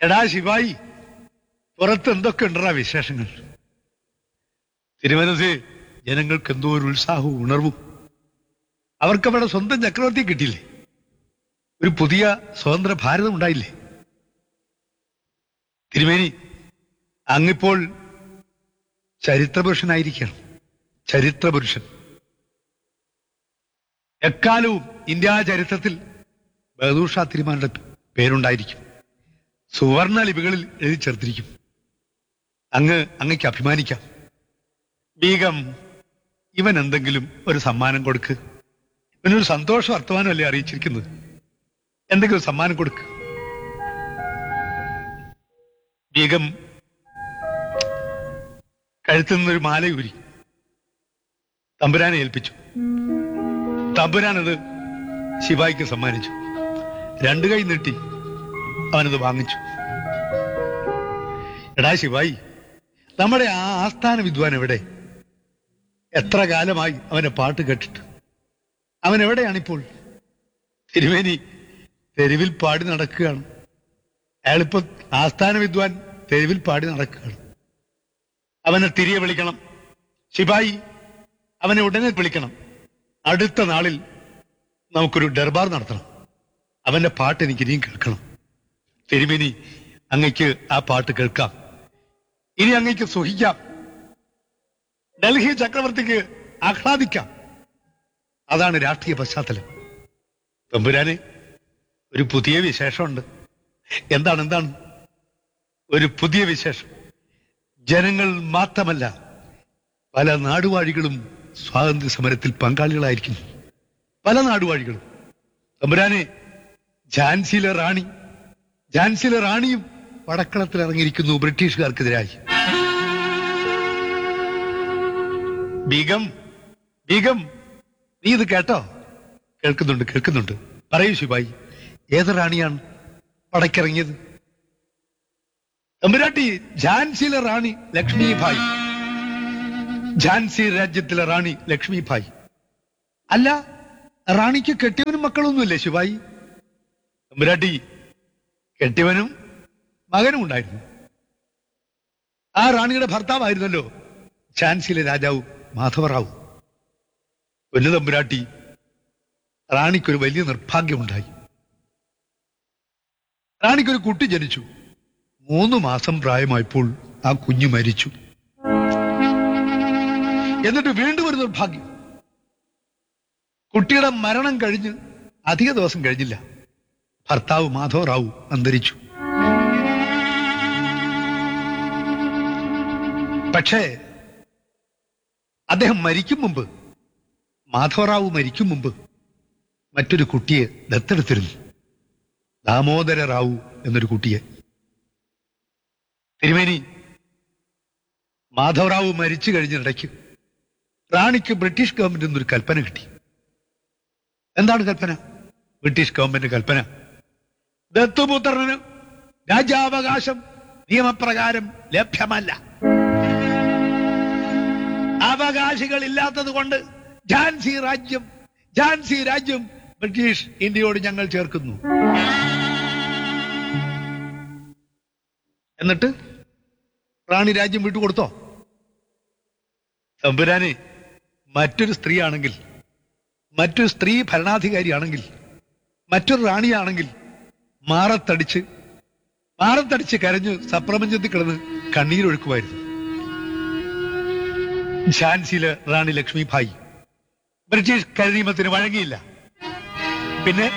എടാ ശിവായി പുറത്ത് എന്തൊക്കെ ഉണ്ടടാ വിശേഷങ്ങൾ തിരുവനന്തപുരത്ത് ജനങ്ങൾക്ക് എന്തോ ഒരു ഉത്സാഹവും ഉണർവും അവർക്ക് അവിടെ സ്വന്തം ചക്രവർത്തി കിട്ടിയില്ലേ ഒരു പുതിയ സ്വതന്ത്ര ഭാരതം ഉണ്ടായില്ലേ തിരുമേനി അങ്ങിപ്പോൾ ചരിത്രപുരുഷനായിരിക്കണം ചരിത്രപുരുഷൻ എക്കാലവും ഇന്ത്യ ചരിത്രത്തിൽ ബഹദൂർ ഷാ തിരുമാരുടെ പേരുണ്ടായിരിക്കും സുവർണ ലിപികളിൽ എഴുതി ചേർത്തിരിക്കും അങ്ങ് അങ്ങയ്ക്ക് അഭിമാനിക്കാം ബീഗം ഇവൻ എന്തെങ്കിലും ഒരു സമ്മാനം കൊടുക്ക് ഇവനൊരു സന്തോഷ വർത്തമാനമല്ലേ അറിയിച്ചിരിക്കുന്നത് എന്തെങ്കിലും ഒരു സമ്മാനം കൊടുക്ക് ബീഗം കഴുത്തിൽ നിന്നൊരു മാല ഊരി തമ്പുരാനെ ഏൽപ്പിച്ചു തമ്പുരാൻ അത് ശിവായിക്ക് സമ്മാനിച്ചു രണ്ടു കൈ നീട്ടി അവനത് വാങ്ങിച്ചു എടാ ശിവായി നമ്മുടെ ആ ആസ്ഥാന വിദ്വാൻ എവിടെ എത്ര കാലമായി അവനെ പാട്ട് കേട്ടിട്ട് അവൻ എവിടെയാണിപ്പോൾ തിരുവേനി തെരുവിൽ പാടി നടക്കുകയാണ് അയാളിപ്പോ ആസ്ഥാന വിദ്വാൻ തെരുവിൽ പാടി നടക്കുകയാണ് അവനെ തിരികെ വിളിക്കണം ശിപായി അവനെ ഉടനെ വിളിക്കണം അടുത്ത നാളിൽ നമുക്കൊരു ദർബാർ നടത്തണം അവന്റെ പാട്ട് എനിക്ക് ഇനിയും കേൾക്കണം തിരുമേനി അങ്ങയ്ക്ക് ആ പാട്ട് കേൾക്കാം ഇനി അങ്ങയ്ക്ക് സുഖിക്കാം ഡൽഹി ചക്രവർത്തിക്ക് ആഹ്ലാദിക്കാം അതാണ് രാഷ്ട്രീയ പശ്ചാത്തലം തമ്പുരാനെ ഒരു പുതിയ വിശേഷമുണ്ട് എന്താണ് എന്താണ് ഒരു പുതിയ വിശേഷം ജനങ്ങൾ മാത്രമല്ല പല നാടുവാഴികളും സ്വാതന്ത്ര്യ സമരത്തിൽ പങ്കാളികളായിരിക്കുന്നു പല നാടുവാഴികളും തമ്പുരാനെ ഝാൻസിയിലെ റാണി ഝാൻസിയിലെ റാണിയും പടക്കളത്തിൽ ഇറങ്ങിയിരിക്കുന്നു ബ്രിട്ടീഷുകാർക്കെതിരായി ബീഗം ബീഗം നീ ഇത് കേട്ടോ കേൾക്കുന്നുണ്ട് കേൾക്കുന്നുണ്ട് പറയൂ ശിവായി ഏത് റാണിയാണ് പടക്കിറങ്ങിയത് തമ്പുരാട്ടി ഝാൻസിയിലെ റാണി ലക്ഷ്മിഭായ് ഝാൻസി രാജ്യത്തിലെ റാണി ലക്ഷ്മിഭായ് അല്ല റാണിക്ക് കെട്ടിയവനും മക്കളൊന്നുമില്ലേ ശിവായി തമ്പുരാട്ടി കെട്ടിയവനും മകനും ഉണ്ടായിരുന്നു ആ റാണിയുടെ ഭർത്താവായിരുന്നല്ലോ ഝാൻസിയിലെ രാജാവ് മാധവറാവു പൊന്നു തമ്പുരാട്ടി റാണിക്കൊരു വലിയ നിർഭാഗ്യമുണ്ടായി റാണിക്കൊരു കുട്ടി ജനിച്ചു മൂന്ന് മാസം പ്രായമായപ്പോൾ ആ കുഞ്ഞു മരിച്ചു എന്നിട്ട് വീണ്ടും ഒരു നിർഭാഗ്യം കുട്ടിയുടെ മരണം കഴിഞ്ഞ് അധിക ദിവസം കഴിഞ്ഞില്ല ഭർത്താവ് മാധവറാവു അന്തരിച്ചു പക്ഷേ അദ്ദേഹം മരിക്കും മുമ്പ് മാധവറാവു മരിക്കും മുമ്പ് മറ്റൊരു കുട്ടിയെ ദത്തെടുത്തിരുന്നു ദാമോദര റാവു എന്നൊരു കുട്ടിയെ തിരുമേനി മാധവറാവു മരിച്ചു കഴിഞ്ഞിടയ്ക്ക് റാണിക്ക് ബ്രിട്ടീഷ് ഗവൺമെന്റിൽ നിന്നൊരു കൽപ്പന കിട്ടി എന്താണ് കൽപ്പന ബ്രിട്ടീഷ് ഗവൺമെന്റ് കൽപ്പന ദത്തുപുത്രന് രാജാവകാശം നിയമപ്രകാരം ലഭ്യമല്ല അവകാശികൾ ഇല്ലാത്തത് കൊണ്ട് ഝാൻസി രാജ്യം ഝാൻസി രാജ്യം ബ്രിട്ടീഷ് ഇന്ത്യയോട് ഞങ്ങൾ ചേർക്കുന്നു എന്നിട്ട് റാണി രാജ്യം വിട്ടുകൊടുത്തോ തമ്പുരാനെ മറ്റൊരു സ്ത്രീയാണെങ്കിൽ മറ്റൊരു സ്ത്രീ ഭരണാധികാരിയാണെങ്കിൽ മറ്റൊരു റാണിയാണെങ്കിൽ മാറത്തടിച്ച് മാറത്തടിച്ച് കരഞ്ഞ് സപ്രപഞ്ചത്തിൽ കിടന്ന് കണ്ണീരൊഴുക്കുമായിരുന്നു ഝാൻസിയിലെ റാണി ലക്ഷ്മിഭായി ബ്രിട്ടീഷ് കരിനിയമത്തിന് വഴങ്ങിയില്ല പിന്നെ